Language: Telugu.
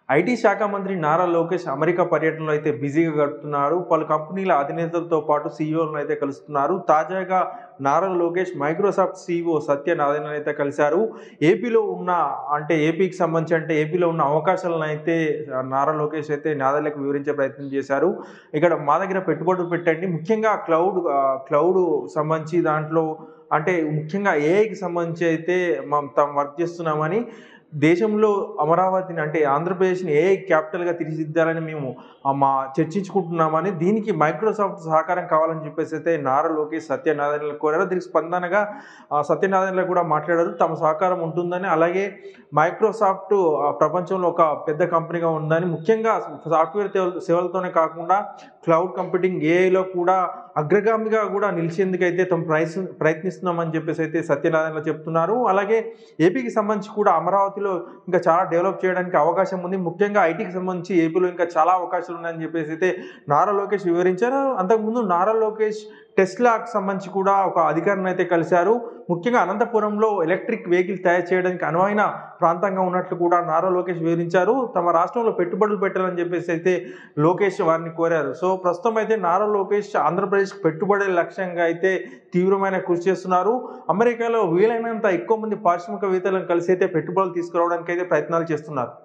ఐటీ శాఖ మంత్రి నారా లోకేష్ అమెరికా పర్యటనలో అయితే బిజీగా గడుపుతున్నారు పలు కంపెనీల అధినేతలతో పాటు సీఈఓలను అయితే కలుస్తున్నారు తాజాగా నారా లోకేష్ మైక్రోసాఫ్ట్ సీఈఓ సత్య నాదెల్లను అయితే కలిశారు ఏపీలో ఉన్న అంటే ఏపీకి సంబంధించి అంటే ఏపీలో ఉన్న అవకాశాలను అయితే నారా లోకేష్ అయితే నాదెల్లకు వివరించే ప్రయత్నం చేశారు ఇక్కడ మా దగ్గర పెట్టుబడులు పెట్టండి ముఖ్యంగా క్లౌడ్ క్లౌడ్ సంబంధించి దాంట్లో అంటే ముఖ్యంగా ఏఐకి సంబంధించి అయితే మనం తాము వర్క్ చేస్తున్నామని దేశంలో అమరావతిని అంటే ఆంధ్రప్రదేశ్ని ఏ క్యాపిటల్గా తీర్చిదిద్దాలని మేము ఆ, మా చర్చించుకుంటున్నామని దీనికి మైక్రోసాఫ్ట్ సహకారం కావాలని చెప్పేసి అయితే నారా లోకేష్ సత్యనారాయణలకు కోరారు దీనికి స్పందనగా ఆ, సత్యనారాయణలు కూడా మాట్లాడారు తమ సహకారం ఉంటుందని అలాగే మైక్రోసాఫ్ట్ ఆ, ప్రపంచంలో ఒక పెద్ద కంపెనీగా ఉందని ముఖ్యంగా సాఫ్ట్వేర్ సేవల- సేవలతోనే కాకుండా క్లౌడ్ కంప్యూటింగ్ ఏఐలో కూడా అగ్రగామిగా కూడా నిలిచేందుకైతే తమ ప్రయత్న ప్రయత్నిస్తున్నామని చెప్పేసి అయితే సత్యనారాయణ చెప్తున్నారు అలాగే ఏపీకి సంబంధించి కూడా అమరావతిలో ఇంకా చాలా డెవలప్ చేయడానికి అవకాశం ఉంది ముఖ్యంగా ఐటీకి సంబంధించి ఏపీలో ఇంకా చాలా అవకాశాలు ఉన్నాయని చెప్పేసి అయితే నారా లోకేష్ వివరించారు అంతకుముందు నారా లోకేష్ టెస్లాకి సంబంధించి కూడా ఒక అధికారిని అయితే కలిశారు ముఖ్యంగా అనంతపురంలో ఎలక్ట్రిక్ వెహికల్ తయారు చేయడానికి అనువైన ప్రాంతంగా ఉన్నట్లు కూడా నారా లోకేష్ వివరించారు తమ రాష్ట్రంలో పెట్టుబడులు పెట్టాలని చెప్పేసి అయితే లోకేష్ వారిని కోరారు సో ప్రస్తుతం అయితే నారా లోకేష్ ఆంధ్రప్రదేశ్ పెట్టుబడుల లక్ష్యంగా అయితే తీవ్రమైన కృషి చేస్తున్నారు అమెరికాలో వీలైనంత ఎక్కువ మంది పారిశ్రామికవేత్తలను కలిసి అయితే పెట్టుబడులు తీసుకురావడానికి అయితే ప్రయత్నాలు చేస్తున్నారు